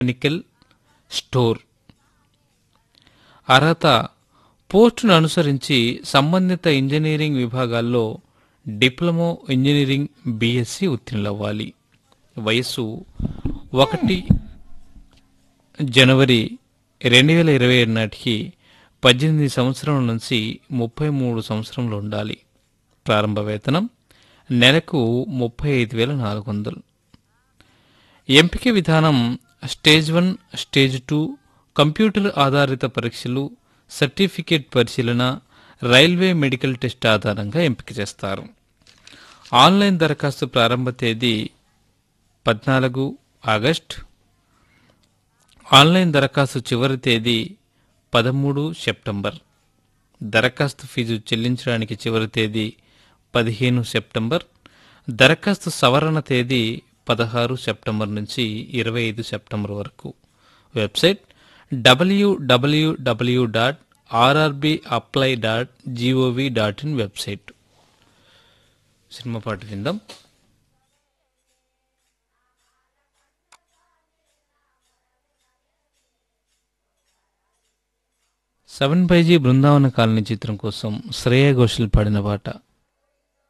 mechanical store అర్హత పోస్టును అనుసరించి సంబంధిత ఇంజనీరింగ్ విభాగాల్లో డిప్లొమో ఇంజనీరింగ్ బీఎస్సీ ఉత్తీర్ణులవ్వాలి వయస్సు ఒకటి జనవరి రెండు వేల ఇరవై ఏడు నాటికి పద్దెనిమిది సంవత్సరాల నుంచి ముప్పై మూడు సంవత్సరంలో ఉండాలి ప్రారంభ వేతనం నెలకు ముప్పై ఐదు వేల నాలుగు వందలు ఎంపిక విధానం stage one stage two computer ఆధారిత పరీక్షలు సర్టిఫికేట్ పరిశీలన రైల్వే మెడికల్ టెస్ట్ ఆధారంగా ఎంపిక చేస్తారు ఆన్లైన్ దరఖాస్తు ప్రారంభ తేదీ పద్నాలుగు ఆగస్ట్ ఆన్లైన్ దరఖాస్తు చివరి తేదీ పదమూడు సెప్టెంబర్ దరఖాస్తు ఫీజు చెల్లించడానికి చివరి తేదీ పదిహేను సెప్టెంబర్ దరఖాస్తు సవరణ తేదీ పదహారు సెప్టెంబర్ నుంచి ఇరవై ఐదు సెప్టెంబర్ వరకు website WWW dot RRB apply dot gov dot in website cinema పాట విందాం సెవెన్ పైజీ బృందావన కాలనీ చిత్రం కోసం శ్రేయ ఘోషల్ పాడిన పాట